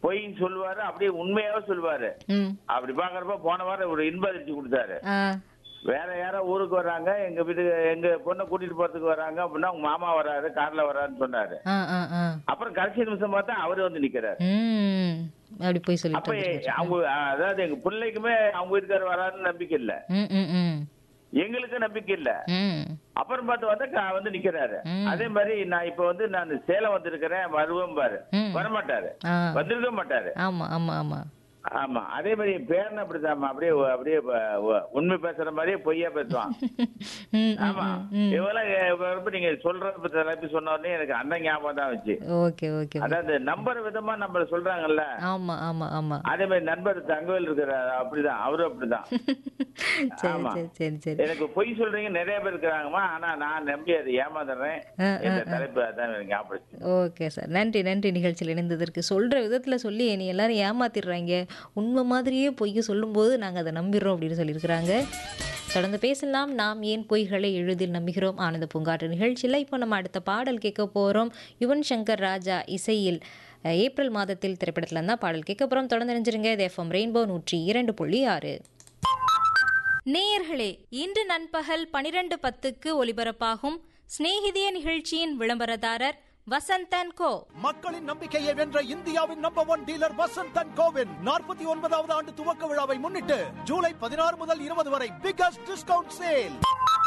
பொய் சொல்லுவாரு அப்படியே உண்மையாவே சொல்லுவாரு ம் அப்படி பாக்குறப்ப போன வாரம் ஒரு இன்ப அதிர்ச்சி கொடுத்தாரு ஆ வேற யாரோ ஊருக்கு வராங்க எங்க வீட்டுக்கு எங்க பொண்ணை கூட்டிட்டு போறதுக்கு வராங்க அப்படின்னா உங்க மாமா வராரு கார்ல வராருன்னு சொன்னாரு ஆ ஆ ஆ அப்புறம் கடைசி நிமிஷம் பார்த்தா அவரு வந்து நிக்கிறாரு ம் அப்படி போய் அப்ப சொல்லிட்டு வந்திருக்காரு. அவங்க அதாவது எங்க பிள்ளைக்குமே அவங்க வீட்டுக்காரர் வராருன்னு நம்பிக்கை இல்ல ம் ம் ம் எங்களுக்கு நம்பிக்கை இல்ல ம் அப்புறம் பார்த்து வந்தா க- வந்து நிக்கிறாரு ம். அதே மாதிரி நான் இப்ப வந்து நான் சேலம் வந்திருக்கிறேன் வருவேன் பாரு ம். வரமாட்டாரு ஆ வந்திருக்க மாட்டாரு ஆமா ஆமா ஆமா ஆமா அதே மாதிரி என் பேரன் அப்படிதான் அப்படியே அப்படியே வ- வ- உண்மை பேசுற மாதிரியே பொய்யா பேசுவான் ம் ம் ஆமா ம் இவெல்லாம் இப்ப நீங்க சொல்றத தலைப்பு சொன்ன உடனே எனக்கு அந்த ஞாபகம் தான் வச்சு ஓகே ஓகே அதாவது நம்பர் விதமா நம்ம சொல்றாங்கல்ல ஆமா ஆமா ஆமா அதே மாதிரி நண்பர் தங்கவேல் இருக்கிறார் அப்படிதான் அவரும் அப்படிதான் சரி ஆமா. சரி சரி சரி எனக்கு பொய் சொல்றீங்க நிறைய பேர் இருக்கிறாங்கம்மா ஆனா நான் நம்பி அதை ஏமாந்துடுறேன் ஆ, இந்த தலைப்பு அதான் எனக்கு ஞாபகம் ஓகே சார் நன்றி நன்றி நிகழ்ச்சியில் இணைந்ததற்கு சொல்கிற விதத்தில் சொல்லி என்னை எல்லாரும் ஏமாத்திடுறாங்க உண்மை மாதிரியே பொய்ய சொல்லும்போது நாங்கள் அதை நம்பிடுறோம் அப்படின்னு சொல்லியிருக்கிறாங்க தொடர்ந்து பேசலாம் நாம் ஏன் பொய்களை எளிதில் நம்புகிறோம் ஆனந்த பூங்காற்று நிகழ்ச்சியில் இப்போ நம்ம அடுத்த பாடல் கேட்க போகிறோம் யுவன் சங்கர் ராஜா இசையில் அஹ், ஏப்ரல் மாதத்தில் திரைப்படத்தில் தான் பாடல் கேட்க போகிறோம் தொடர்ந்து நினைஞ்சிருங்க இது எஃப்எம் ரெயின்போ நூற்றி இரண்டு புள்ளி ஆறு நேயர்களே இன்று நண்பகல் பனிரெண்டு பத்துக்கு ஒலிபரப்பாகும் சிநேகிதிய நிகழ்ச்சியின் விளம்பரதாரர் வசந்தன் கோ மக்களின் நம்பிக்கையை வென்ற இந்தியாவின் நம்பர் ஒன் டீலர் வசந்தன் கோவின் நாற்பத்தி ஒன்பதாவது ஆண்டு துவக்க விழாவை முன்னிட்டு ஜூலை பதினாறு முதல் இருபது வரை பிகஸ்ட் டிஸ்கவுண்ட் சேல்